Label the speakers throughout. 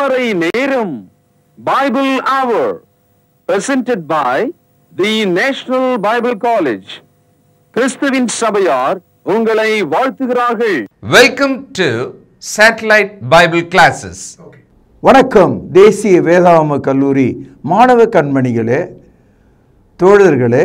Speaker 1: திருமறை நேரம் பைபிள் அவர் presented by the National Bible College கிறிஸ்துவின் சபையார் உங்களை வாழ்த்துகிறார்கள்
Speaker 2: Welcome to Satellite Bible Classes.
Speaker 3: வணக்கம் தேசிய வேதாகம கல்லூரி மாணவ கண்மணிகளே தோழர்களே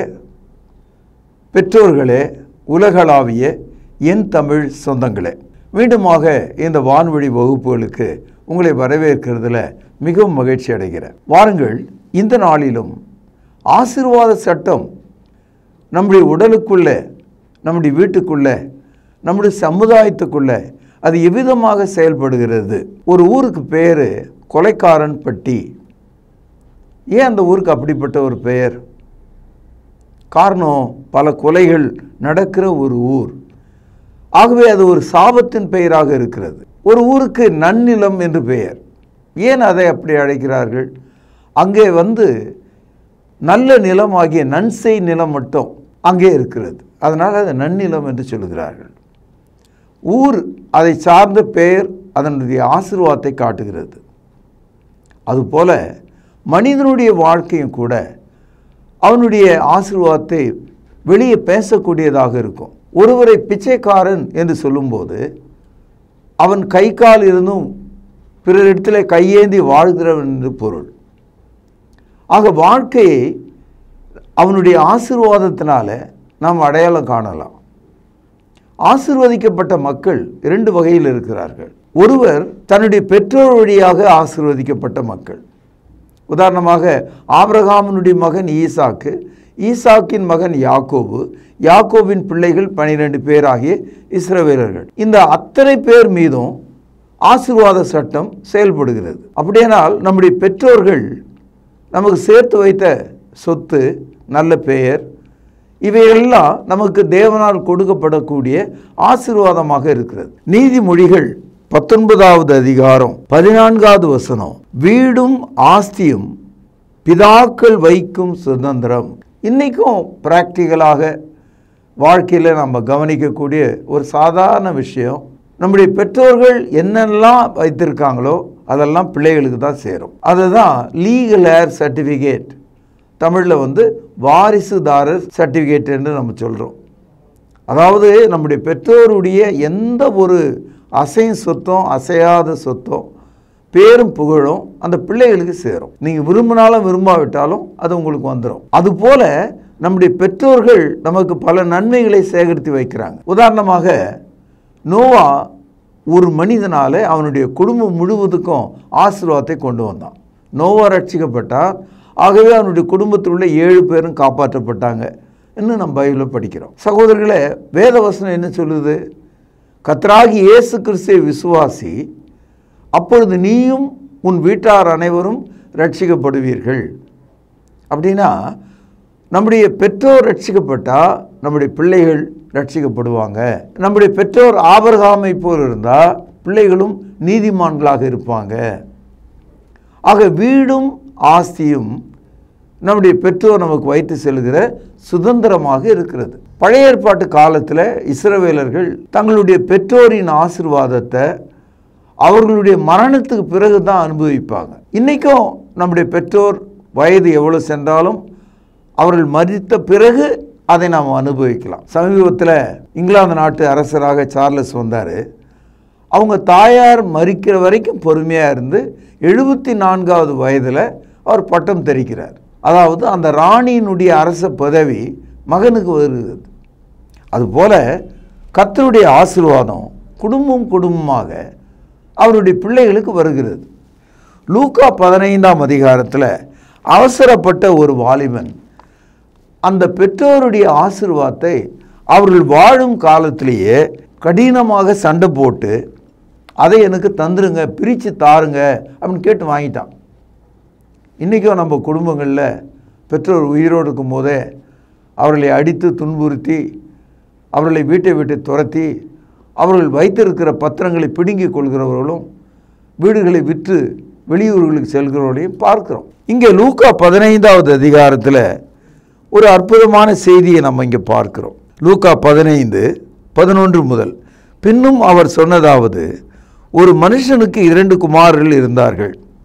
Speaker 3: பெற்றோர்களே உலகளாவிய என் தமிழ் சொந்தங்களே மீண்டுமாக இந்த வான்வழி வகுப்புகளுக்கு உங்களை வரவேற்கிறதுல மிகவும் மகிழ்ச்சி அடைகிறேன் வாருங்கள் இந்த நாளிலும் ஆசீர்வாத சட்டம் நம்முடைய உடலுக்குள்ள நம்முடைய வீட்டுக்குள்ள நம்முடைய சமுதாயத்துக்குள்ள அது எவ்விதமாக செயல்படுகிறது ஒரு ஊருக்கு பேர் கொலைக்காரன் பட்டி ஏன் அந்த ஊருக்கு அப்படிப்பட்ட ஒரு பெயர் காரணம் பல கொலைகள் நடக்கிற ஒரு ஊர் ஆகவே அது ஒரு சாபத்தின் பெயராக இருக்கிறது ஒரு ஊருக்கு நன்னிலம் என்று பெயர் ஏன் அதை அப்படி அழைக்கிறார்கள் அங்கே வந்து நல்ல நிலம் ஆகிய நன்செய் நிலம் மட்டும் அங்கே இருக்கிறது அதனால் அது நன்னிலம் என்று சொல்கிறார்கள் ஊர் அதை சார்ந்த பெயர் அதனுடைய ஆசீர்வாதத்தை காட்டுகிறது அதுபோல மனிதனுடைய வாழ்க்கையும் கூட அவனுடைய ஆசீர்வாதத்தை வெளியே பேசக்கூடியதாக இருக்கும் ஒருவரை பிச்சைக்காரன் என்று சொல்லும்போது அவன் கை கால் இருந்தும் பிறரிடத்தில் கையேந்தி வாழ்கிறவன் என்று பொருள் ஆக வாழ்க்கையை அவனுடைய ஆசீர்வாதத்தினால நாம் அடையாளம் காணலாம் ஆசீர்வதிக்கப்பட்ட மக்கள் இரண்டு வகையில் இருக்கிறார்கள் ஒருவர் தன்னுடைய பெற்றோர் வழியாக ஆசீர்வதிக்கப்பட்ட மக்கள் உதாரணமாக ஆபிரகாமனுடைய மகன் ஈசாக்கு ஈசாக்கின் மகன் யாக்கோபு யாக்கோபின் பிள்ளைகள் பனிரெண்டு பேராகிய இஸ்ரவேலர்கள் இந்த அத்தனை பேர் மீதும் ஆசீர்வாத சட்டம் செயல்படுகிறது அப்படியானால் நம்முடைய பெற்றோர்கள் நமக்கு சேர்த்து வைத்த சொத்து நல்ல பெயர் இவையெல்லாம் நமக்கு தேவனால் கொடுக்கப்படக்கூடிய ஆசீர்வாதமாக இருக்கிறது நீதிமொழிகள் பத்தொன்பதாவது அதிகாரம் பதினான்காவது வசனம் வீடும் ஆஸ்தியும் பிதாக்கள் வைக்கும் சுதந்திரம் இன்றைக்கும் ப்ராக்டிக்கலாக வாழ்க்கையில் நம்ம கவனிக்கக்கூடிய ஒரு சாதாரண விஷயம் நம்முடைய பெற்றோர்கள் என்னெல்லாம் வைத்திருக்காங்களோ அதெல்லாம் பிள்ளைகளுக்கு தான் சேரும் அதுதான் லீகல் ஏர் சர்டிஃபிகேட் தமிழில் வந்து வாரிசுதாரர் சர்டிஃபிகேட் என்று நம்ம சொல்கிறோம் அதாவது நம்முடைய பெற்றோருடைய எந்த ஒரு அசையும் சொத்தம் அசையாத சொத்தம் பேரும் புகழும் அந்த பிள்ளைகளுக்கு சேரும் நீங்கள் விரும்பினாலும் விரும்பாவிட்டாலும் அது உங்களுக்கு வந்துடும் அதுபோல நம்முடைய பெற்றோர்கள் நமக்கு பல நன்மைகளை சேகரித்து வைக்கிறாங்க உதாரணமாக நோவா ஒரு மனிதனால அவனுடைய குடும்பம் முழுவதுக்கும் ஆசீர்வாதத்தை கொண்டு வந்தான் நோவா ரட்சிக்கப்பட்டார் ஆகவே அவனுடைய குடும்பத்தில் உள்ள ஏழு பேரும் காப்பாற்றப்பட்டாங்க இன்னும் நம்ம பைபிளில் படிக்கிறோம் சகோதரர்களே வேதவசனம் என்ன சொல்லுது கத்ராகி இயேசு கிறிஸ்துவை விசுவாசி அப்பொழுது நீயும் உன் வீட்டார் அனைவரும் ரட்சிக்கப்படுவீர்கள் அப்படின்னா நம்முடைய பெற்றோர் ரட்சிக்கப்பட்டால் நம்முடைய பிள்ளைகள் ரட்சிக்கப்படுவாங்க நம்முடைய பெற்றோர் ஆபரகாமை போல் இருந்தால் பிள்ளைகளும் நீதிமான்களாக இருப்பாங்க ஆக வீடும் ஆஸ்தியும் நம்முடைய பெற்றோர் நமக்கு வைத்து செல்கிற சுதந்திரமாக இருக்கிறது பழைய ஏற்பாட்டு காலத்தில் இஸ்ரவேலர்கள் தங்களுடைய பெற்றோரின் ஆசிர்வாதத்தை அவர்களுடைய மரணத்துக்கு பிறகு தான் அனுபவிப்பாங்க இன்றைக்கும் நம்முடைய பெற்றோர் வயது எவ்வளோ சென்றாலும் அவர்கள் மறித்த பிறகு அதை நாம் அனுபவிக்கலாம் சமீபத்தில் இங்கிலாந்து நாட்டு அரசராக சார்லஸ் வந்தார் அவங்க தாயார் மறிக்கிற வரைக்கும் பொறுமையாக இருந்து எழுபத்தி நான்காவது வயதில் அவர் பட்டம் தெரிக்கிறார் அதாவது அந்த ராணியினுடைய அரச பதவி மகனுக்கு வருகிறது அதுபோல கத்தருடைய ஆசீர்வாதம் குடும்பம் குடும்பமாக அவருடைய பிள்ளைகளுக்கு வருகிறது லூக்கா பதினைந்தாம் அதிகாரத்தில் அவசரப்பட்ட ஒரு வாலிபன் அந்த பெற்றோருடைய ஆசீர்வாதத்தை அவர்கள் வாழும் காலத்திலேயே கடினமாக சண்டை போட்டு அதை எனக்கு தந்துருங்க பிரித்து தாருங்க அப்படின்னு கேட்டு வாங்கிட்டான் இன்றைக்கும் நம்ம குடும்பங்களில் பெற்றோர் உயிரோடு இருக்கும் போதே அவர்களை அடித்து துன்புறுத்தி அவர்களை வீட்டை விட்டு துரத்தி அவர்கள் வைத்திருக்கிற பத்திரங்களை பிடுங்கிக் கொள்கிறவர்களும் வீடுகளை விற்று வெளியூர்களுக்கு செல்கிறவர்களையும் பார்க்கிறோம் இங்கே லூக்கா பதினைந்தாவது அதிகாரத்தில் ஒரு அற்புதமான செய்தியை நம்ம இங்கே பார்க்கிறோம் லூக்கா பதினைந்து பதினொன்று முதல் பின்னும் அவர் சொன்னதாவது ஒரு மனுஷனுக்கு இரண்டு குமாரர்கள் இருந்தார்கள்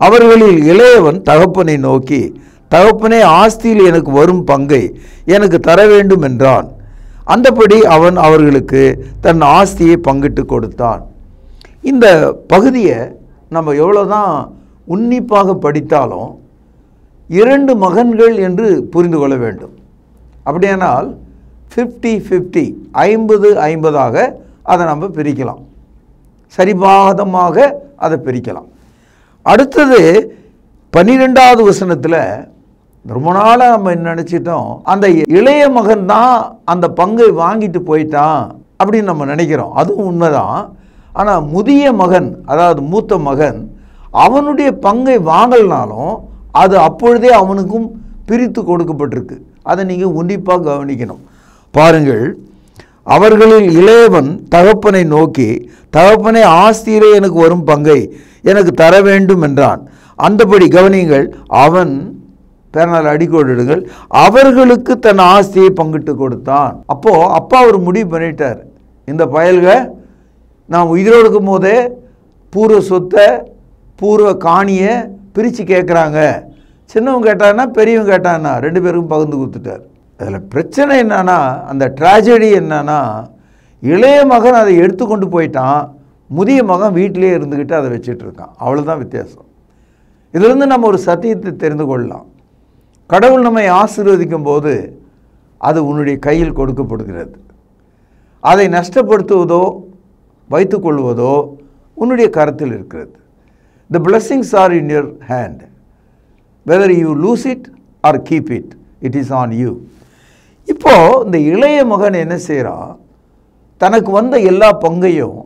Speaker 3: அவர்களில் இளையவன் தகப்பனை நோக்கி தகப்பனே ஆஸ்தியில் எனக்கு வரும் பங்கை எனக்கு தர வேண்டும் என்றான் அந்தபடி அவன் அவர்களுக்கு தன் ஆஸ்தியை பங்கிட்டு கொடுத்தான் இந்த பகுதியை நம்ம எவ்வளோதான் உன்னிப்பாக படித்தாலும் இரண்டு மகன்கள் என்று புரிந்து கொள்ள வேண்டும் அப்படியானால் ஃபிஃப்டி ஃபிஃப்டி ஐம்பது ஐம்பதாக அதை நம்ம பிரிக்கலாம் சரிபாதமாக அதை பிரிக்கலாம் அடுத்தது பன்னிரெண்டாவது வசனத்தில் ரொம்ப நாளாக நம்ம என்ன நினச்சிட்டோம் அந்த இளைய மகன் தான் அந்த பங்கை வாங்கிட்டு போயிட்டான் அப்படின்னு நம்ம நினைக்கிறோம் அதுவும் உண்மைதான் ஆனால் முதிய மகன் அதாவது மூத்த மகன் அவனுடைய பங்கை வாங்கலனாலும் அது அப்பொழுதே அவனுக்கும் பிரித்து கொடுக்கப்பட்டிருக்கு அதை நீங்கள் உன்னிப்பாக கவனிக்கணும் பாருங்கள் அவர்களில் இளையவன் தகப்பனை நோக்கி தகப்பனை ஆஸ்தியிலே எனக்கு வரும் பங்கை எனக்கு தர வேண்டும் என்றான் அந்தபடி கவனியுங்கள் அவன் பேரனால் அடிக்கோடிடுங்கள் அவர்களுக்கு தன் ஆஸ்தியை பங்கிட்டு கொடுத்தான் அப்போ அப்பா ஒரு முடிவு பண்ணிட்டார் இந்த பயல்க நான் உயிரோடு இருக்கும் போதே பூர்வ சொத்தை பூர்வ காணியை பிரித்து கேட்குறாங்க சின்னவன் கேட்டான்னா பெரியவன் கேட்டான்னா ரெண்டு பேருக்கும் பகிர்ந்து கொடுத்துட்டார் அதில் பிரச்சனை என்னன்னா அந்த ட்ராஜடி என்னன்னா இளைய மகன் அதை எடுத்துக்கொண்டு போயிட்டான் முதிய மகன் வீட்டிலே இருந்துக்கிட்டு அதை வச்சுட்டு இருக்கான் அவ்வளோதான் வித்தியாசம் இதிலிருந்து நம்ம ஒரு சத்தியத்தை தெரிந்து கொள்ளலாம் கடவுள் நம்மை ஆசீர்வதிக்கும் போது அது உன்னுடைய கையில் கொடுக்கப்படுகிறது அதை நஷ்டப்படுத்துவதோ வைத்துக்கொள்வதோ உன்னுடைய கரத்தில் இருக்கிறது the blessings are in your hand whether you lose it or keep it it is on you இப்போ இந்த இளைய மகன் என்ன செய்கிறான் தனக்கு வந்த எல்லா பங்கையும்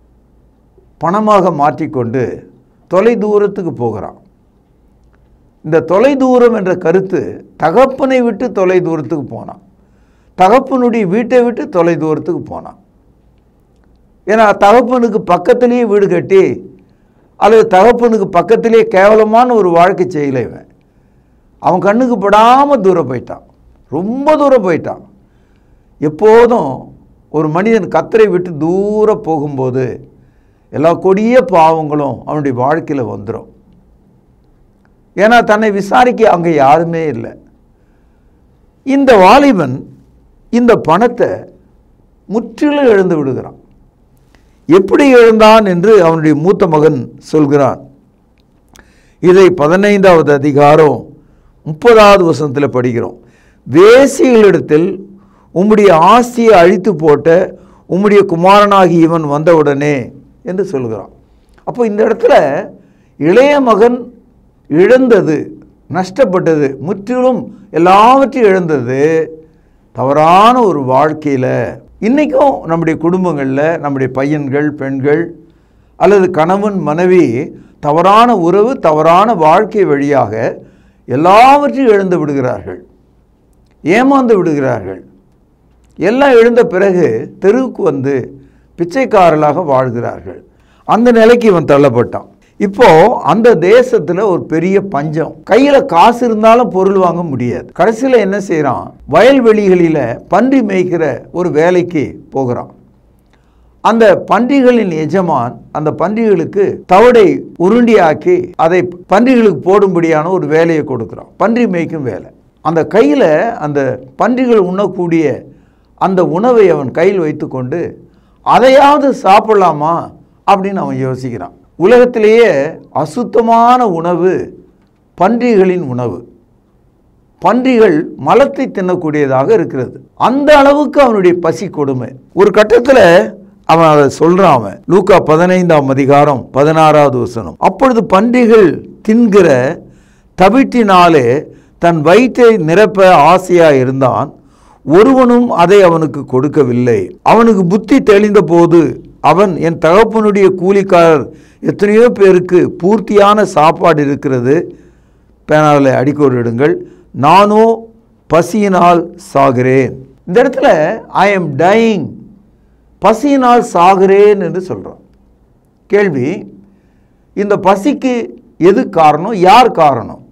Speaker 3: பணமாக மாற்றிக்கொண்டு தொலை தூரத்துக்கு போகிறான் இந்த தொலை தூரம் என்ற கருத்து தகப்பனை விட்டு தொலை தூரத்துக்கு போனான் தகப்பனுடைய வீட்டை விட்டு தொலை தூரத்துக்கு போனான் ஏன்னா தகப்பனுக்கு பக்கத்திலேயே வீடு கட்டி அல்லது தகப்பனுக்கு பக்கத்திலேயே கேவலமான ஒரு வாழ்க்கை செய்யல இவன் அவன் கண்ணுக்கு படாமல் தூரம் போயிட்டான் ரொம்ப தூரம் போயிட்டான் எப்போதும் ஒரு மனிதன் கத்தரை விட்டு தூரம் போகும்போது எல்லா கொடிய பாவங்களும் அவனுடைய வாழ்க்கையில் வந்துடும் ஏன்னா தன்னை விசாரிக்க அங்கே யாருமே இல்லை இந்த வாலிபன் இந்த பணத்தை முற்றிலும் இழந்து விடுகிறான் எப்படி எழுந்தான் என்று அவனுடைய மூத்த மகன் சொல்கிறான் இதை பதினைந்தாவது அதிகாரம் முப்பதாவது வசனத்தில் படிக்கிறோம் வேசிகளிடத்தில் உம்முடைய ஆஸ்தியை அழித்து போட்ட உம்முடைய குமாரனாகி இவன் வந்தவுடனே என்று சொல்கிறான் அப்போ இந்த இடத்துல இளைய மகன் இழந்தது நஷ்டப்பட்டது முற்றிலும் எல்லாவற்றையும் இழந்தது தவறான ஒரு வாழ்க்கையில் இன்றைக்கும் நம்முடைய குடும்பங்களில் நம்முடைய பையன்கள் பெண்கள் அல்லது கணவன் மனைவி தவறான உறவு தவறான வாழ்க்கை வழியாக எல்லாவற்றையும் இழந்து விடுகிறார்கள் ஏமாந்து விடுகிறார்கள் எல்லாம் எழுந்த பிறகு தெருவுக்கு வந்து பிச்சைக்காரர்களாக வாழ்கிறார்கள் அந்த நிலைக்கு இவன் தள்ளப்பட்டான் இப்போ அந்த தேசத்துல ஒரு பெரிய பஞ்சம் கையில காசு இருந்தாலும் பொருள் வாங்க முடியாது கடைசியில என்ன செய்றான் வயல்வெளிகளில பன்றி மேய்க்கிற ஒரு வேலைக்கு போகிறான் அந்த பன்றிகளின் எஜமான் அந்த பன்றிகளுக்கு தவிடை உருண்டியாக்கி அதை பன்றிகளுக்கு போடும்படியான ஒரு வேலையை கொடுக்குறான் பன்றி மேய்க்கும் வேலை அந்த கையில் அந்த பன்றிகள் உண்ணக்கூடிய அந்த உணவை அவன் கையில் வைத்துக்கொண்டு அதையாவது சாப்பிடலாமா அப்படின்னு அவன் யோசிக்கிறான் உலகத்திலேயே அசுத்தமான உணவு பன்றிகளின் உணவு பன்றிகள் மலத்தை தின்னக்கூடியதாக இருக்கிறது அந்த அளவுக்கு அவனுடைய பசி கொடுமை ஒரு கட்டத்தில் அவன் அதை சொல்றான் அவன் லூக்கா பதினைந்தாம் அதிகாரம் பதினாறாவது வசனம் அப்பொழுது பன்றிகள் தின்கிற தவிட்டினாலே தன் வயிற்றை நிரப்ப ஆசையா இருந்தான் ஒருவனும் அதை அவனுக்கு கொடுக்கவில்லை அவனுக்கு புத்தி தெளிந்த போது அவன் என் தகப்பனுடைய கூலிக்காரர் எத்தனையோ பேருக்கு பூர்த்தியான சாப்பாடு இருக்கிறது பேனாவில் அடிக்கோடிடுங்கள் நானோ பசியினால் சாகிறேன் இந்த இடத்துல ஐ எம் டையிங் பசியினால் சாகிறேன் என்று சொல்கிறான் கேள்வி இந்த பசிக்கு எது காரணம் யார் காரணம்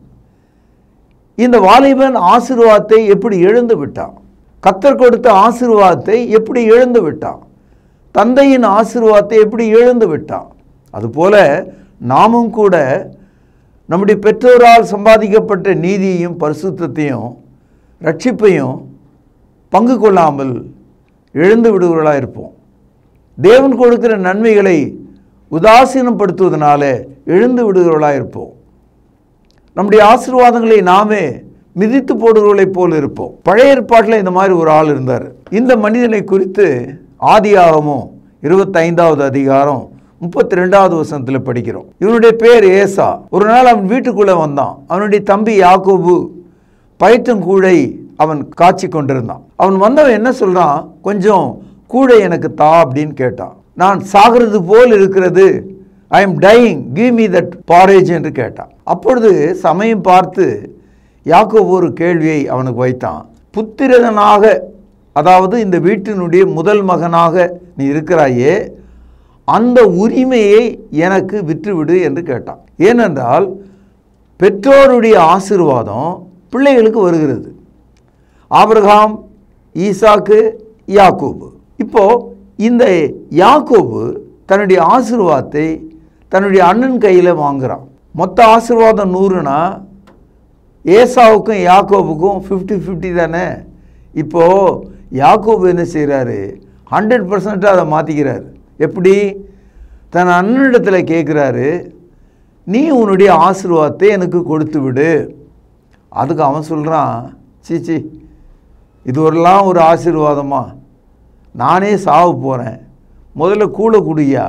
Speaker 3: இந்த வாலிபன் ஆசீர்வாதத்தை எப்படி இழந்து விட்டான் கத்தர் கொடுத்த ஆசீர்வாதத்தை எப்படி இழந்து விட்டான் தந்தையின் ஆசீர்வாதத்தை எப்படி இழந்து விட்டான் அதுபோல நாமும் கூட நம்முடைய பெற்றோரால் சம்பாதிக்கப்பட்ட நீதியையும் பரிசுத்தத்தையும் ரட்சிப்பையும் பங்கு கொள்ளாமல் இழந்து விடுவர்களாக இருப்போம் தேவன் கொடுக்கிற நன்மைகளை உதாசீனப்படுத்துவதனால எழுந்து விடுகிறவர்களாக இருப்போம் நம்முடைய ஆசீர்வாதங்களை நாமே மிதித்து போடுகிறவர்களைப் போல் இருப்போம் பழைய ஏற்பாட்டில் இந்த மாதிரி ஒரு ஆள் இருந்தார் இந்த மனிதனை குறித்து ஆதியாகமும் இருபத்தைந்தாவது அதிகாரம் முப்பத்தி ரெண்டாவது வசனத்தில் படிக்கிறோம் இவனுடைய பேர் ஏசா ஒரு நாள் அவன் வீட்டுக்குள்ளே வந்தான் அவனுடைய தம்பி யாக்கோபு பயிற்றங்கூழை அவன் காய்ச்சி கொண்டிருந்தான் அவன் வந்தவன் என்ன சொல்றான் கொஞ்சம் கூடை எனக்கு தா அப்படின்னு கேட்டான் நான் சாகிறது போல் இருக்கிறது I am dying give me that porridge என்று கேட்டான் அப்பொழுது சமயம் பார்த்து யாக்கோபு ஒரு கேள்வியை அவனுக்கு வைத்தான் புத்திரனாக அதாவது இந்த வீட்டினுடைய முதல் மகனாக நீ இருக்கிறாயே அந்த உரிமையை எனக்கு விற்றுவிடு என்று கேட்டான் ஏனென்றால் பெற்றோருடைய ஆசீர்வாதம் பிள்ளைகளுக்கு வருகிறது ஆபிரகாம் ஈசாக்கு யாக்கோபு இப்போ இந்த யாக்கோபு தன்னுடைய ஆசீர்வாதத்தை தன்னுடைய அண்ணன் கையில் வாங்குறான் மொத்த ஆசீர்வாதம் நூறுனா ஏசாவுக்கும் யாக்கோபுக்கும் ஃபிஃப்டி ஃபிஃப்டி தானே இப்போது யாக்கோபு என்ன செய்கிறாரு ஹண்ட்ரட் பர்சன்ட்டாக அதை மாற்றிக்கிறாரு எப்படி தன் அண்ணனிடத்தில் கேட்குறாரு நீ உன்னுடைய ஆசீர்வாதத்தை எனக்கு கொடுத்து விடு அதுக்கு அவன் சொல்கிறான் சீச்சி இது ஒரெல்லாம் ஒரு ஆசீர்வாதமா நானே சாவ போகிறேன் முதல்ல கூலை குடியா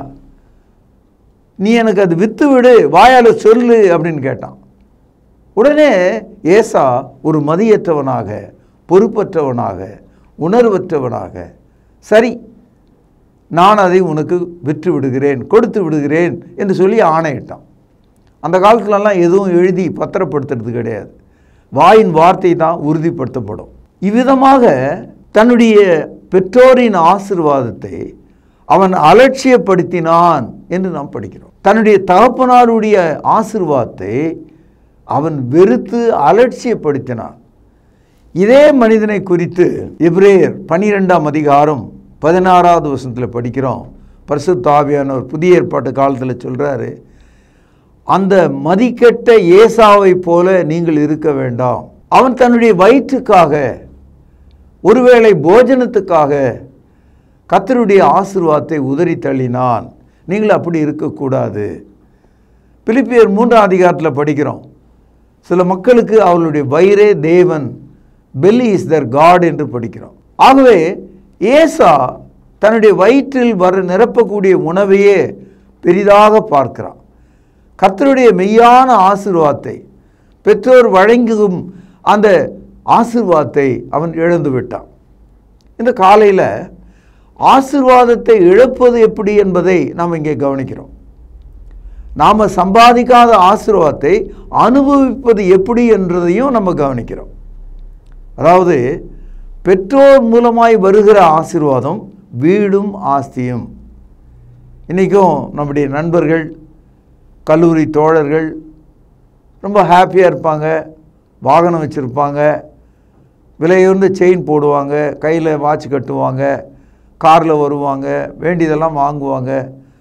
Speaker 3: நீ எனக்கு அது வித்து விடு வாயால் சொல்லு அப்படின்னு கேட்டான் உடனே ஏசா ஒரு மதியற்றவனாக பொறுப்பற்றவனாக உணர்வற்றவனாக சரி நான் அதை உனக்கு விற்று விடுகிறேன் கொடுத்து விடுகிறேன் என்று சொல்லி ஆணையிட்டான் அந்த காலத்துலலாம் எதுவும் எழுதி பத்திரப்படுத்துறது கிடையாது வாயின் வார்த்தை தான் உறுதிப்படுத்தப்படும் இவ்விதமாக தன்னுடைய பெற்றோரின் ஆசிர்வாதத்தை அவன் அலட்சியப்படுத்தினான் என்று நாம் படிக்கிறோம் தன்னுடைய தகப்பனாருடைய ஆசிர்வாதத்தை அவன் வெறுத்து அலட்சியப்படுத்தினான் இதே மனிதனை குறித்து எப்ரேயர் பனிரெண்டாம் அதிகாரம் பதினாறாவது வசனத்தில் படிக்கிறோம் பரிசுத்தாவியானவர் புதிய ஏற்பாட்டு காலத்தில் சொல்கிறாரு அந்த மதிக்கெட்ட ஏசாவை போல நீங்கள் இருக்க வேண்டாம் அவன் தன்னுடைய வயிற்றுக்காக ஒருவேளை போஜனத்துக்காக கத்தருடைய ஆசீர்வாதத்தை உதறி தள்ளினான் நீங்கள் அப்படி இருக்கக்கூடாது பிலிப்பியர் மூன்றாம் அதிகாரத்தில் படிக்கிறோம் சில மக்களுக்கு அவர்களுடைய வயிறே தேவன் பெல்லி இஸ் தர் காட் என்று படிக்கிறோம் ஆகவே ஏசா தன்னுடைய வயிற்றில் வர நிரப்பக்கூடிய உணவையே பெரிதாக பார்க்கிறான் கர்த்தருடைய மெய்யான ஆசீர்வாதத்தை பெற்றோர் வழங்கும் அந்த ஆசீர்வாதத்தை அவன் இழந்து விட்டான் இந்த காலையில் ஆசீர்வாதத்தை இழப்பது எப்படி என்பதை நாம் இங்கே கவனிக்கிறோம் நாம் சம்பாதிக்காத ஆசீர்வாதத்தை அனுபவிப்பது எப்படி என்றதையும் நம்ம கவனிக்கிறோம் அதாவது பெற்றோர் மூலமாய் வருகிற ஆசீர்வாதம் வீடும் ஆஸ்தியும் இன்றைக்கும் நம்முடைய நண்பர்கள் கல்லூரி தோழர்கள் ரொம்ப ஹாப்பியாக இருப்பாங்க வாகனம் வச்சுருப்பாங்க விலையுயர்ந்த செயின் போடுவாங்க கையில் வாட்ச் கட்டுவாங்க காரில் வருவாங்க வேண்டியதெல்லாம் வாங்குவாங்க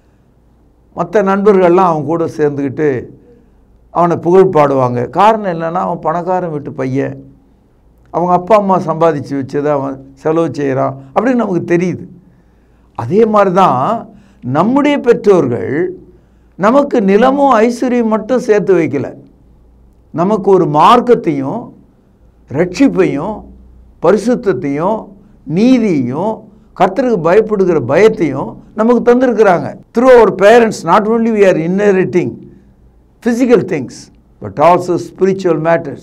Speaker 3: மற்ற நண்பர்கள்லாம் அவன் கூட சேர்ந்துக்கிட்டு அவனை புகழ் பாடுவாங்க காரணம் என்னென்னா அவன் பணக்காரன் வீட்டு பையன் அவங்க அப்பா அம்மா சம்பாதிச்சு வச்சதை அவன் செலவு செய்கிறான் அப்படின்னு நமக்கு தெரியுது அதே மாதிரி தான் நம்முடைய பெற்றோர்கள் நமக்கு நிலமும் ஐஸ்வர்யம் மட்டும் சேர்த்து வைக்கல நமக்கு ஒரு மார்க்கத்தையும் ரட்சிப்பையும் பரிசுத்தத்தையும் நீதியையும் கர்த்தருக்கு பயப்படுகிற பயத்தையும் நமக்கு தந்திருக்கிறாங்க through our parents not only we are inheriting physical things but also spiritual matters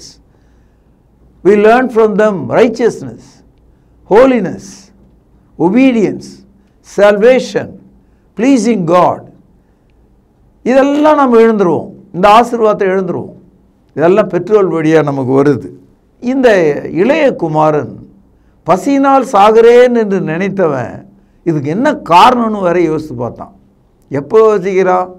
Speaker 3: we learn from them righteousness holiness obedience salvation pleasing god இதெல்லாம் நம்ம எழுந்துருவோம் இந்த ஆசீர்வாதத்தை எழுந்துருவோம் இதெல்லாம் பெட்ரோல் வழியாக நமக்கு வருது இந்த இளைய குமாரன் பசியினால் சாகிறேன் என்று நினைத்தவன் இதுக்கு என்ன காரணம்னு வேற யோசித்து பார்த்தான் எப்போ யோசிக்கிறான்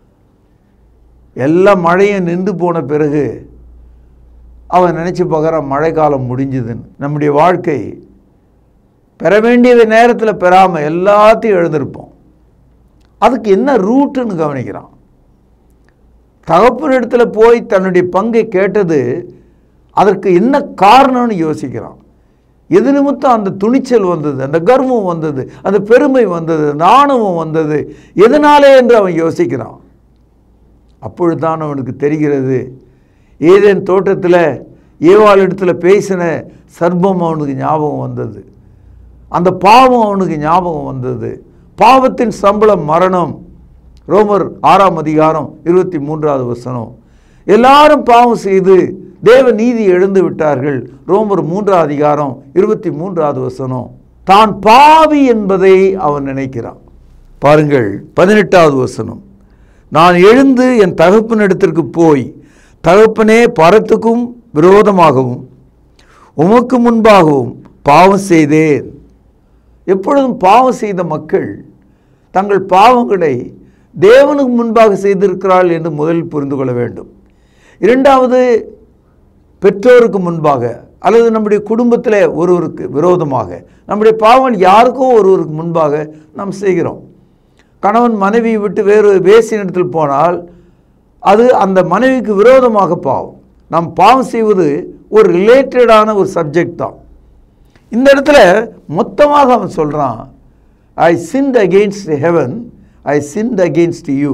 Speaker 3: எல்லா மழையும் நின்று போன பிறகு அவன் நினச்சி பார்க்குறான் மழைக்காலம் முடிஞ்சுதுன்னு நம்முடைய வாழ்க்கை பெற வேண்டியது நேரத்தில் பெறாமல் எல்லாத்தையும் எழுந்திருப்போம் அதுக்கு என்ன ரூட்டுன்னு கவனிக்கிறான் தகப்பனிடத்துல போய் தன்னுடைய பங்கை கேட்டது அதற்கு என்ன காரணம்னு யோசிக்கிறான் எது நிமித்தம் அந்த துணிச்சல் வந்தது அந்த கர்வம் வந்தது அந்த பெருமை வந்தது அந்த ஆணவம் வந்தது எதனாலே என்று அவன் யோசிக்கிறான் அப்பொழுதுதான் அவனுக்கு தெரிகிறது ஏதேன் தோட்டத்தில் ஏவாள் இடத்துல பேசின சர்ப்பம் அவனுக்கு ஞாபகம் வந்தது அந்த பாவம் அவனுக்கு ஞாபகம் வந்தது பாவத்தின் சம்பளம் மரணம் ரோமர் ஆறாம் அதிகாரம் இருபத்தி மூன்றாவது வசனம் எல்லாரும் பாவம் செய்து தேவ நீதி எழுந்து விட்டார்கள் ரோமர் மூன்றாவது அதிகாரம் இருபத்தி மூன்றாவது வசனம் தான் பாவி என்பதை அவன் நினைக்கிறான் பாருங்கள் பதினெட்டாவது வசனம் நான் எழுந்து என் தகப்பனிடத்திற்கு போய் தகப்பனே பரத்துக்கும் விரோதமாகவும் உமக்கு முன்பாகவும் பாவம் செய்தேன் எப்பொழுதும் பாவம் செய்த மக்கள் தங்கள் பாவங்களை தேவனுக்கு முன்பாக செய்திருக்கிறாள் என்று முதலில் புரிந்து கொள்ள வேண்டும் இரண்டாவது பெற்றோருக்கு முன்பாக அல்லது நம்முடைய குடும்பத்தில் ஒருவருக்கு விரோதமாக நம்முடைய பாவம் யாருக்கோ ஒருவருக்கு முன்பாக நாம் செய்கிறோம் கணவன் மனைவியை விட்டு வேறு வேசினிடத்தில் போனால் அது அந்த மனைவிக்கு விரோதமாக பாவம் நாம் பாவம் செய்வது ஒரு ரிலேட்டடான ஒரு சப்ஜெக்ட் தான் இந்த இடத்துல மொத்தமாக அவன் சொல்கிறான் I sinned against heaven I sinned against you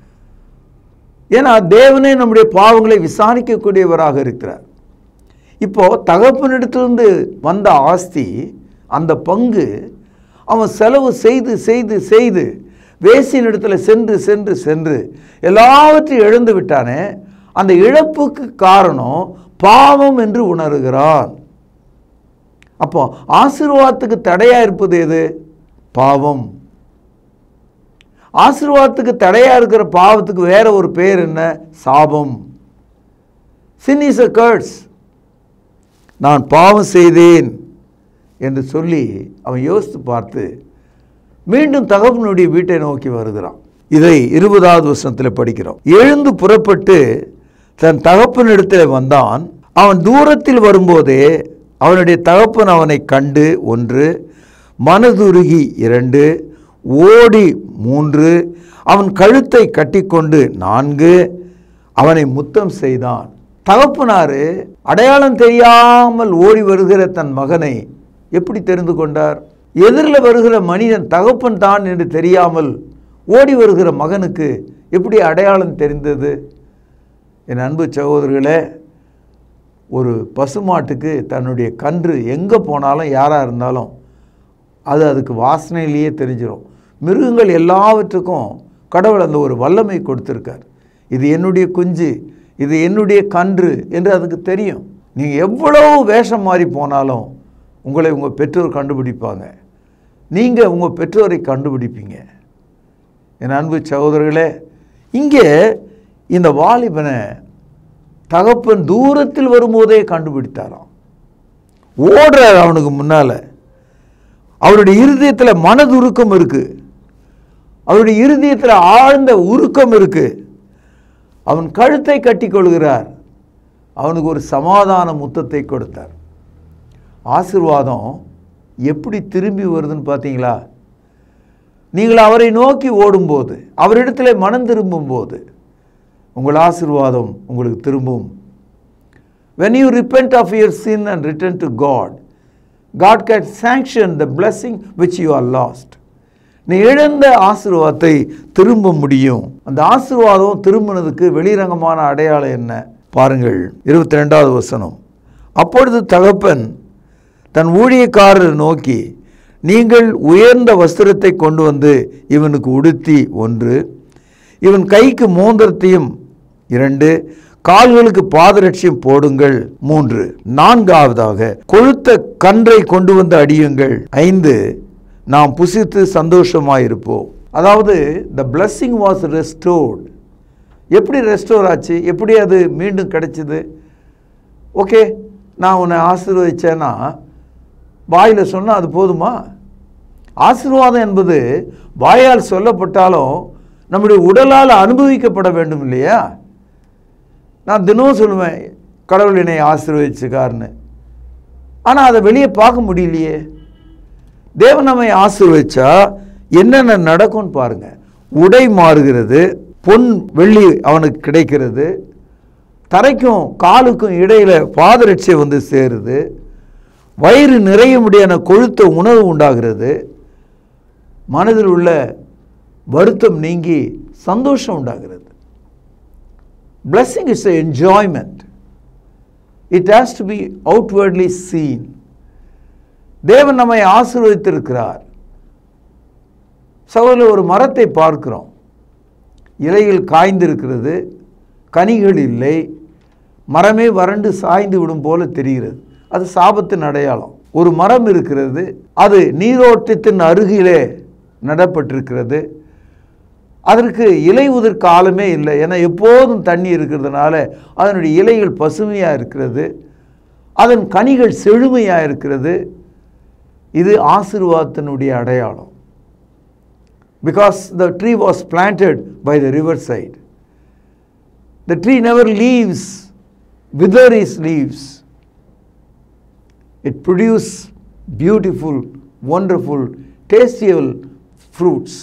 Speaker 3: ஏன்னா தேவனே நம்முடைய பாவங்களை விசாரிக்கக்கூடியவராக இருக்கிறார் இப்போ தகப்பனிடத்திலிருந்து வந்த ஆஸ்தி அந்த பங்கு அவன் செலவு செய்து செய்து செய்து வேசியினிடத்தில் சென்று சென்று சென்று எல்லாவற்றையும் இழந்து விட்டானே அந்த இழப்புக்கு காரணம் பாவம் என்று உணர்கிறான் அப்போ ஆசீர்வாதத்துக்கு தடையா இருப்பது எது பாவம் ஆசீர்வாதத்துக்கு தடையா இருக்கிற பாவத்துக்கு வேற ஒரு பேர் என்ன சாபம் சின் இஸ் அ கர்ட்ஸ் நான் பாவம் செய்தேன் என்று சொல்லி அவன் யோசித்து பார்த்து மீண்டும் தகவனுடைய வீட்டை நோக்கி வருகிறான் இதை இருபதாவது வருஷத்தில் படிக்கிறோம் எழுந்து புறப்பட்டு தன் தகப்பனிடத்தில் வந்தான் அவன் தூரத்தில் வரும்போதே அவனுடைய தகப்பன் அவனை கண்டு ஒன்று மனதுருகி இரண்டு ஓடி மூன்று அவன் கழுத்தை கட்டிக்கொண்டு நான்கு அவனை முத்தம் செய்தான் தகப்பனாரு அடையாளம் தெரியாமல் ஓடி வருகிற தன் மகனை எப்படி தெரிந்து கொண்டார் எதிரில் வருகிற மனிதன் தகப்பன் தான் என்று தெரியாமல் ஓடி வருகிற மகனுக்கு எப்படி அடையாளம் தெரிந்தது என் அன்பு சகோதரர்களே ஒரு பசுமாட்டுக்கு தன்னுடைய கன்று எங்கே போனாலும் யாராக இருந்தாலும் அது அதுக்கு வாசனையிலேயே தெரிஞ்சிடும் மிருகங்கள் எல்லாவற்றுக்கும் கடவுள் அந்த ஒரு வல்லமை கொடுத்துருக்கார் இது என்னுடைய குஞ்சு இது என்னுடைய கன்று என்று அதுக்கு தெரியும் நீங்கள் எவ்வளவு வேஷம் மாறி போனாலும் உங்களை உங்கள் பெற்றோர் கண்டுபிடிப்பாங்க நீங்கள் உங்கள் பெற்றோரை கண்டுபிடிப்பீங்க என் அன்பு சகோதரர்களே இங்கே இந்த வாலிபனை தகப்பன் தூரத்தில் வரும்போதே கண்டுபிடித்தாராம் ஓடுறார் அவனுக்கு முன்னால் அவருடைய இருதயத்தில் மனதுருக்கம் இருக்கு அவருடைய இருதயத்தில் ஆழ்ந்த உருக்கம் இருக்கு அவன் கழுத்தை கட்டி கொள்கிறார் அவனுக்கு ஒரு சமாதான முத்தத்தை கொடுத்தார் ஆசிர்வாதம் எப்படி திரும்பி வருதுன்னு பார்த்தீங்களா நீங்கள் அவரை நோக்கி ஓடும்போது அவரிடத்தில் மனம் திரும்பும்போது உங்கள் ஆசிர்வாதம் உங்களுக்கு திரும்பும் when you repent of your sin and return to God God can sanction the blessing which you are lost நீ இழந்த ஆசீர்வாதத்தை திரும்ப முடியும் அந்த ஆசீர்வாதம் திரும்பினதுக்கு வெளிரங்கமான அடையாளம் என்ன பாருங்கள் இருபத்தி ரெண்டாவது வசனம் அப்பொழுது தகப்பன் தன் ஊழியக்காரர் நோக்கி நீங்கள் உயர்ந்த வஸ்திரத்தை கொண்டு வந்து இவனுக்கு உடுத்தி ஒன்று இவன் கைக்கு மோந்திரத்தையும் இரண்டு கால்களுக்கு பாதரட்சியம் போடுங்கள் மூன்று நான்காவதாக கொழுத்த கன்றை கொண்டு வந்து அடியுங்கள் ஐந்து நாம் புசித்து சந்தோஷமாயிருப்போம் அதாவது த blessing வாஸ் restored எப்படி ரெஸ்டோர் ஆச்சு எப்படி அது மீண்டும் கிடைச்சிது ஓகே நான் உன்னை ஆசீர்வதிச்சேன்னா வாயில் சொன்னால் அது போதுமா ஆசீர்வாதம் என்பது வாயால் சொல்லப்பட்டாலும் நம்முடைய உடலால் அனுபவிக்கப்பட வேண்டும் இல்லையா நான் தினமும் சொல்லுவேன் கடவுள் என்னை ஆசீர்வதிச்சுக்காருன்னு ஆனால் அதை வெளியே பார்க்க முடியலையே தேவன் நம்மை ஆசீர்வதிச்சா என்னென்ன நடக்கும்னு பாருங்க உடை மாறுகிறது பொன் வெள்ளி அவனுக்கு கிடைக்கிறது தரைக்கும் காலுக்கும் இடையில பாதரட்சை வந்து சேருது வயிறு நிறைய முடியான கொழுத்த உணவு உண்டாகிறது மனதில் உள்ள வருத்தம் நீங்கி சந்தோஷம் உண்டாகிறது blessing is a enjoyment it has to be outwardly seen தேவன் நம்மை ஆசீர்வதித்திருக்கிறார் சகோதரர் ஒரு மரத்தை பார்க்கிறோம் இலைகள் காய்ந்திருக்கிறது கனிகள் இல்லை மரமே வறண்டு சாய்ந்து விடும் போல தெரிகிறது அது சாபத்தின் அடையாளம் ஒரு மரம் இருக்கிறது அது நீரோட்டத்தின் அருகிலே நடப்பட்டிருக்கிறது அதற்கு இலை உதிர் காலமே இல்லை ஏன்னா எப்போதும் தண்ணி இருக்கிறதுனால அதனுடைய இலைகள் பசுமையாக இருக்கிறது அதன் கனிகள் செழுமையாக இருக்கிறது இது ஆசீர்வாதத்தினுடைய அடையாளம் because the tree was planted by the river side the tree never leaves wither is leaves it produce beautiful wonderful tasteable fruits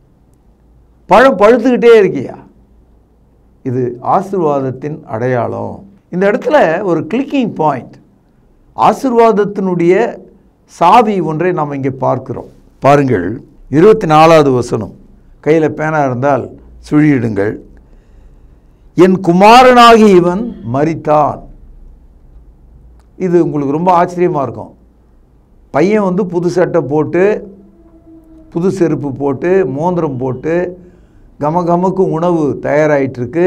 Speaker 3: பழம் பழுத்துக்கிட்டே இருக்கியா இது ஆசிர்வாதத்தின் அடையாளம் இந்த இடத்துல ஒரு கிளிக்கிங் பாயிண்ட் ஆசிர்வாதத்தினுடைய சாவி ஒன்றை நாம் இங்கே பார்க்கிறோம் பாருங்கள் இருபத்தி நாலாவது வசனம் கையில் பேனா இருந்தால் சுழியிடுங்கள் என் குமாரனாகி இவன் மரித்தான் இது உங்களுக்கு ரொம்ப ஆச்சரியமாக இருக்கும் பையன் வந்து புது சட்டை போட்டு புது செருப்பு போட்டு மோந்திரம் போட்டு கம கமக்கு உணவு தயாராகிட்டுருக்கு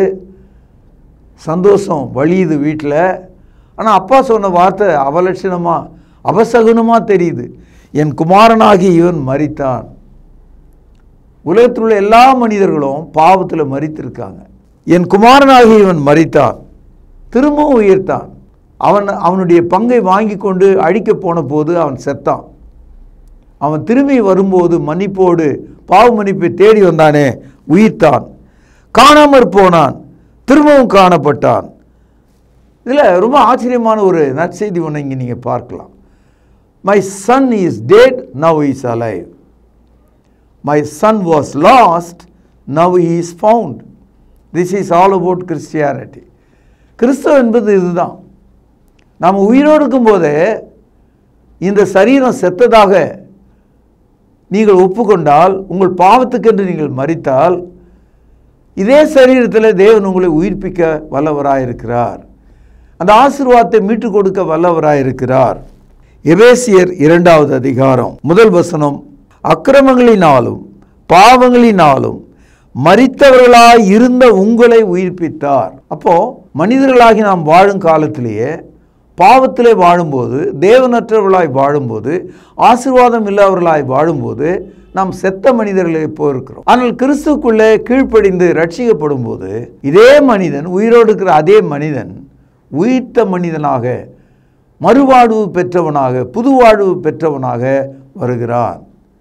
Speaker 3: சந்தோஷம் வழியுது வீட்டில் ஆனால் அப்பா சொன்ன வார்த்தை அவலட்சணமாக அபசகுனமாக தெரியுது என் குமாரனாகி இவன் மரித்தான் உலகத்தில் உள்ள எல்லா மனிதர்களும் பாவத்தில் மரித்திருக்காங்க என் குமாரனாகி இவன் மரித்தான் திரும்பவும் உயிர்த்தான் அவன் அவனுடைய பங்கை வாங்கி கொண்டு அழிக்க போன போது அவன் செத்தான் அவன் திரும்பி வரும்போது மன்னிப்போடு பாவ மன்னிப்பை தேடி வந்தானே உயிர்த்தான் காணாமற் போனான் திரும்பவும் காணப்பட்டான் இதில் ரொம்ப ஆச்சரியமான ஒரு நற்செய்தி ஒன்று இங்கே நீங்கள் பார்க்கலாம் my son is dead now is alive my son was lost now is found this is all about Christianity கிறிஸ்தவம் என்பது இதுதான் நாம் உயிரோடு இருக்கும்போதே இந்த சரீரம் செத்ததாக நீங்கள் ஒப்புக்கொண்டால் உங்கள் பாவத்துக்கென்று நீங்கள் மறித்தால் இதே சரீரத்தில் தேவன் உங்களை உயிர்ப்பிக்க வல்லவராயிருக்கிறார் அந்த ஆசீர்வாதத்தை மீட்டுக் கொடுக்க வல்லவராயிருக்கிறார் எபேசியர் இரண்டாவது அதிகாரம் முதல் வசனம் அக்கிரமங்களினாலும் பாவங்களினாலும் மரித்தவர்களாய் இருந்த உங்களை உயிர்ப்பித்தார் அப்போ மனிதர்களாகி நாம் வாழும் காலத்திலேயே பாவத்திலே வாழும்போது தேவனற்றவர்களாய் வாழும்போது ஆசீர்வாதம் இல்லாதவர்களாய் வாழும்போது நாம் செத்த மனிதர்களை போயிருக்கிறோம் ஆனால் கிறிஸ்துக்குள்ளே கீழ்ப்படிந்து ரட்சிக்கப்படும் போது இதே மனிதன் உயிரோடு இருக்கிற அதே மனிதன் உயிர்த்த மனிதனாக மறுவாழ்வு பெற்றவனாக புது வாழ்வு பெற்றவனாக வருகிறான்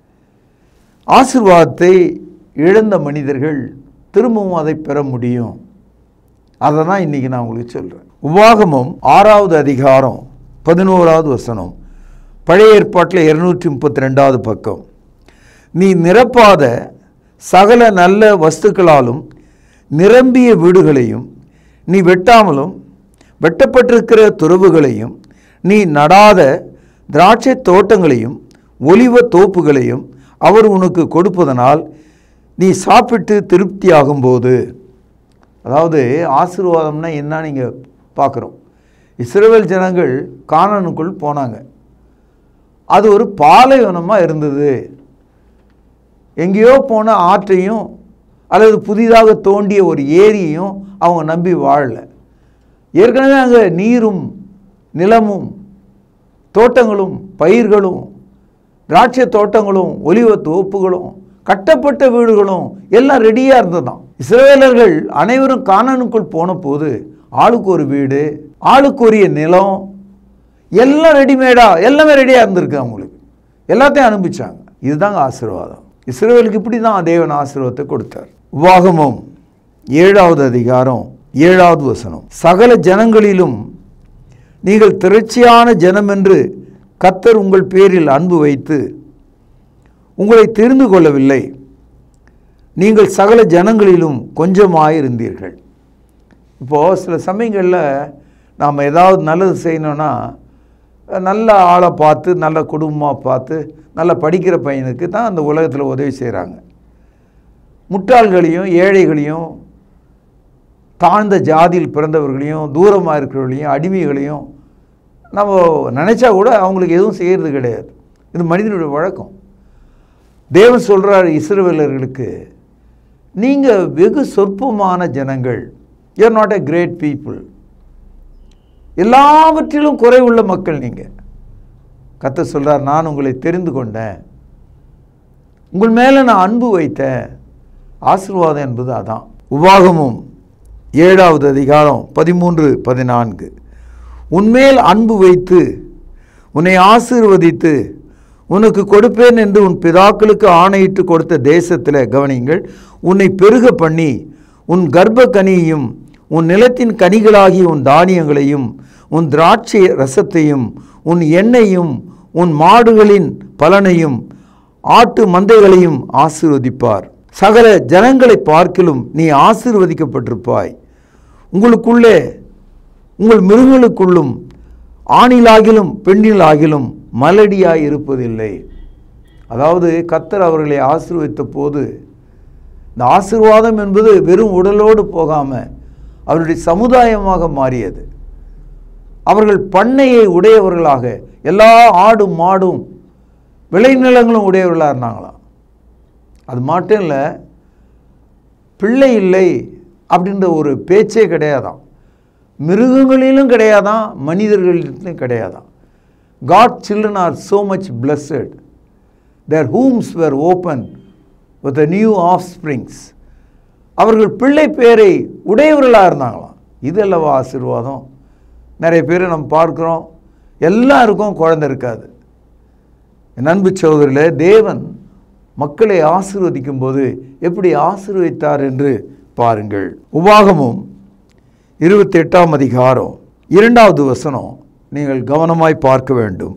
Speaker 3: ஆசிர்வாதத்தை இழந்த மனிதர்கள் திரும்பவும் அதை பெற முடியும் அதை தான் இன்றைக்கி நான் உங்களுக்கு சொல்கிறேன் உபாகமம் ஆறாவது அதிகாரம் பதினோராவது வசனம் பழைய ஏற்பாட்டில் இருநூற்றி முப்பத்தி ரெண்டாவது பக்கம் நீ நிரப்பாத சகல நல்ல வஸ்துக்களாலும் நிரம்பிய வீடுகளையும் நீ வெட்டாமலும் வெட்டப்பட்டிருக்கிற துறவுகளையும் நீ நடாத திராட்சை தோட்டங்களையும் ஒலிவ தோப்புகளையும் அவர் உனக்கு கொடுப்பதனால் நீ சாப்பிட்டு திருப்தியாகும்போது அதாவது ஆசீர்வாதம்னா என்ன நீங்கள் பார்க்குறோம் இஸ்ரேல் ஜனங்கள் கானானுக்குள் போனாங்க அது ஒரு பாலைவனமாக இருந்தது எங்கேயோ போன ஆற்றையும் அல்லது புதிதாக தோண்டிய ஒரு ஏரியையும் அவங்க நம்பி வாழலை ஏற்கனவே அங்கே நீரும் நிலமும் தோட்டங்களும் பயிர்களும் திராட்சை தோட்டங்களும் ஒலிவ தோப்புகளும் கட்டப்பட்ட வீடுகளும் எல்லாம் ரெடியாக இருந்ததாம் இஸ்ரேலர்கள் அனைவரும் கானானுக்குள் போன போது ஆளுக்கு ஒரு வீடு ஆளுக்கு உரிய நிலம் எல்லாம் ரெடிமேடா எல்லாமே ரெடியாக இருந்திருக்கு அவங்களுக்கு எல்லாத்தையும் அனுப்பிச்சாங்க இதுதாங்க ஆசீர்வாதம் இஸ்ரேலுக்கு இப்படி தான் தேவன் ஆசீர்வாதத்தை கொடுத்தார் உபாகமம் ஏழாவது அதிகாரம் ஏழாவது வசனம் சகல ஜனங்களிலும் நீங்கள் திரட்சியான ஜனம் என்று கத்தர் உங்கள் பேரில் அன்பு வைத்து உங்களை தெரிந்து கொள்ளவில்லை நீங்கள் சகல ஜனங்களிலும் கொஞ்சமாயிருந்தீர்கள் இப்போது சில சமயங்களில் நாம் ஏதாவது நல்லது செய்யணும்னா நல்ல ஆளை பார்த்து நல்ல குடும்பமாக பார்த்து நல்லா படிக்கிற பையனுக்கு தான் அந்த உலகத்தில் உதவி செய்கிறாங்க முட்டாள்களையும் ஏழைகளையும் தாழ்ந்த ஜாதியில் பிறந்தவர்களையும் தூரமாக இருக்கிறவர்களையும் அடிமைகளையும் நம்ம நினச்சா கூட அவங்களுக்கு எதுவும் செய்கிறது கிடையாது இது மனிதனுடைய வழக்கம் தேவன் சொல்கிறார் இஸ்ரவேலர்களுக்கு நீங்கள் வெகு சொற்பமான ஜனங்கள் you are not a great people எல்லாவற்றிலும் குறைவுள்ள மக்கள் நீங்கள் கத்த சொல்கிறார் நான் உங்களை தெரிந்து கொண்டேன் உங்கள் மேலே நான் அன்பு வைத்தேன் ஆசீர்வாதம் என்பது அதான் உபாகமும் ஏழாவது அதிகாரம் பதிமூன்று பதினான்கு உன்மேல் அன்பு வைத்து உன்னை ஆசீர்வதித்து உனக்கு கொடுப்பேன் என்று உன் பிதாக்களுக்கு ஆணையிட்டு கொடுத்த தேசத்தில் கவனிங்கள் உன்னை பெருக பண்ணி உன் கர்ப்ப கனியையும் உன் நிலத்தின் கனிகளாகிய உன் தானியங்களையும் உன் திராட்சை ரசத்தையும் உன் எண்ணெயும் உன் மாடுகளின் பலனையும் ஆட்டு மந்தைகளையும் ஆசீர்வதிப்பார் சகல ஜனங்களை பார்க்கிலும் நீ ஆசீர்வதிக்கப்பட்டிருப்பாய் உங்களுக்குள்ளே உங்கள் மிருகங்களுக்குள்ளும் ஆணிலாகிலும் பெண்ணிலாகிலும் மலடியாய் இருப்பதில்லை அதாவது கத்தர் அவர்களை ஆசீர்வதித்த போது இந்த ஆசீர்வாதம் என்பது வெறும் உடலோடு போகாமல் அவருடைய சமுதாயமாக மாறியது அவர்கள் பண்ணையை உடையவர்களாக எல்லா ஆடும் மாடும் விளைநிலங்களும் உடையவர்களாக இருந்தாங்களாம் அது மட்டும் இல்லை பிள்ளை இல்லை அப்படின்ற ஒரு பேச்சே கிடையாதாம் மிருகங்களிலும் கிடையாதான் மனிதர்களிலும் கிடையாதான் God children are so much blessed their homes were open with a new offsprings அவர்கள் பிள்ளை பேரை உடையவர்களாக இருந்தாங்களாம் இது அல்லவா ஆசீர்வாதம் நிறைய பேரை நம்ம பார்க்குறோம் எல்லாருக்கும் குழந்தை இருக்காது என் அன்பு சகோதரிலே தேவன் மக்களை ஆசீர்வதிக்கும் போது எப்படி ஆசீர்வதித்தார் என்று பாருங்கள் உபாகமும் இருபத்தி எட்டாம் அதிகாரம் இரண்டாவது வசனம் நீங்கள் கவனமாய் பார்க்க வேண்டும்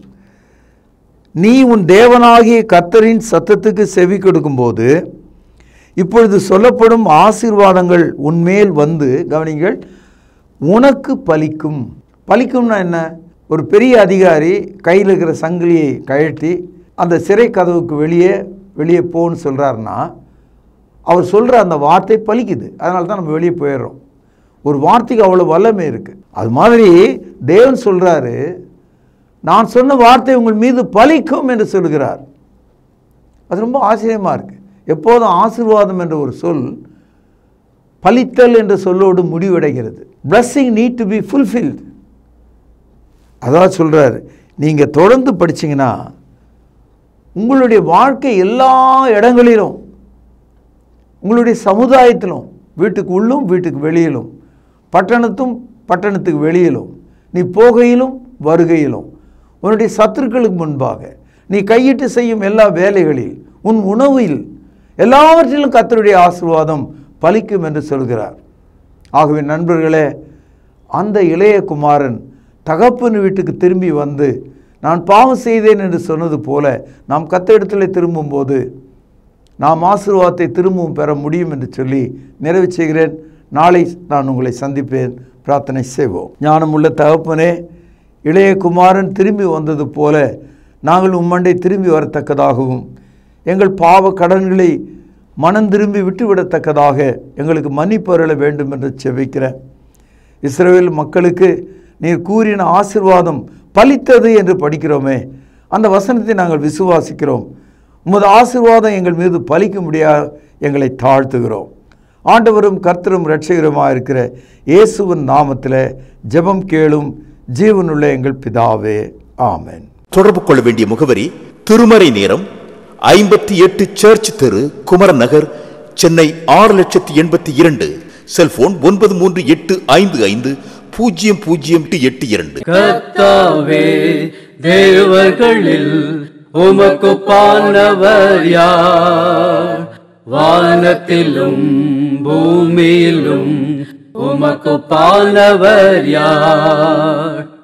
Speaker 3: நீ உன் தேவனாகிய கர்த்தரின் சத்தத்துக்கு செவி கொடுக்கும்போது இப்பொழுது சொல்லப்படும் ஆசீர்வாதங்கள் உன்மேல் வந்து கவனிங்கள் உனக்கு பலிக்கும் பலிக்கும்னா என்ன ஒரு பெரிய அதிகாரி கையில் இருக்கிற சங்கிலியை கழட்டி அந்த சிறை கதவுக்கு வெளியே வெளியே போன்னு சொல்கிறாருன்னா அவர் சொல்கிற அந்த வார்த்தை பலிக்குது அதனால தான் நம்ம வெளியே போயிடுறோம் ஒரு வார்த்தைக்கு அவ்வளோ வல்லமை இருக்குது அது மாதிரி தேவன் சொல்கிறாரு நான் சொன்ன வார்த்தை உங்கள் மீது பலிக்கும் என்று சொல்கிறார் அது ரொம்ப ஆச்சரியமாக இருக்குது எப்போதும் ஆசீர்வாதம் என்ற ஒரு சொல் பலித்தல் என்ற சொல்லோடு முடிவடைகிறது blessing need to be fulfilled அதான் சொல்கிறார் நீங்கள் தொடர்ந்து படிச்சீங்கன்னா உங்களுடைய வாழ்க்கை எல்லா இடங்களிலும் உங்களுடைய சமுதாயத்திலும் வீட்டுக்கு உள்ளும் வீட்டுக்கு வெளியிலும் பட்டணத்தும் பட்டணத்துக்கு வெளியிலும் நீ போகையிலும் வருகையிலும் உன்னுடைய சத்துருக்களுக்கு முன்பாக நீ கையிட்டு செய்யும் எல்லா வேலைகளில் உன் உணவில் எல்லாவற்றிலும் கர்த்தருடைய ஆசீர்வாதம் பலிக்கும் என்று சொல்கிறார் ஆகவே நண்பர்களே அந்த இளைய குமாரன் தகப்பன் வீட்டுக்கு திரும்பி வந்து நான் பாவம் செய்தேன் என்று சொன்னது போல நாம் கத்தரிடத்தில் திரும்பும்போது நாம் ஆசீர்வாதத்தை திரும்பவும் பெற முடியும் என்று சொல்லி நிறைவு செய்கிறேன் நாளை நான் உங்களை சந்திப்பேன் பிரார்த்தனை செய்வோம் ஞானமுள்ள தகப்பனே இளைய குமாரன் திரும்பி வந்தது போல நாங்கள் உம்மண்டை திரும்பி வரத்தக்கதாகவும் எங்கள் பாவ கடன்களை மனம் திரும்பி விட்டுவிடத்தக்கதாக எங்களுக்கு மன்னிப்பு அருள வேண்டும் என்று செபிக்கிறேன் இஸ்ரவேல் மக்களுக்கு நீர் கூறின ஆசீர்வாதம் பலித்தது என்று படிக்கிறோமே அந்த வசனத்தை நாங்கள் விசுவாசிக்கிறோம் உமது ஆசீர்வாதம் எங்கள் மீது பலிக்க முடியாது எங்களை தாழ்த்துகிறோம் ஆண்டவரும் கர்த்தரும் இரட்சகருமாக இருக்கிற இயேசுவின் நாமத்தில் ஜெபம் கேளும் ஜீவனுள்ள எங்கள் பிதாவே ஆமென்
Speaker 4: தொடர்பு கொள்ள வேண்டிய முகவரி திருமறை நேரம் ஐம்பத்தி எட்டு சர்ச் தெரு குமரன் நகர் சென்னை ஆறு லட்சத்தி எண்பத்தி இரண்டு செல்போன் ஒன்பது மூன்று எட்டு ஐந்து ஐந்து பூஜ்ஜியம் பூஜ்ஜியம் எட்டு இரண்டு
Speaker 5: கர்த்தாவே தேவர்களில் உமக்கு பானவர் யார் வானத்திலும் பூமியிலும் உமக்கு பானவர் யார்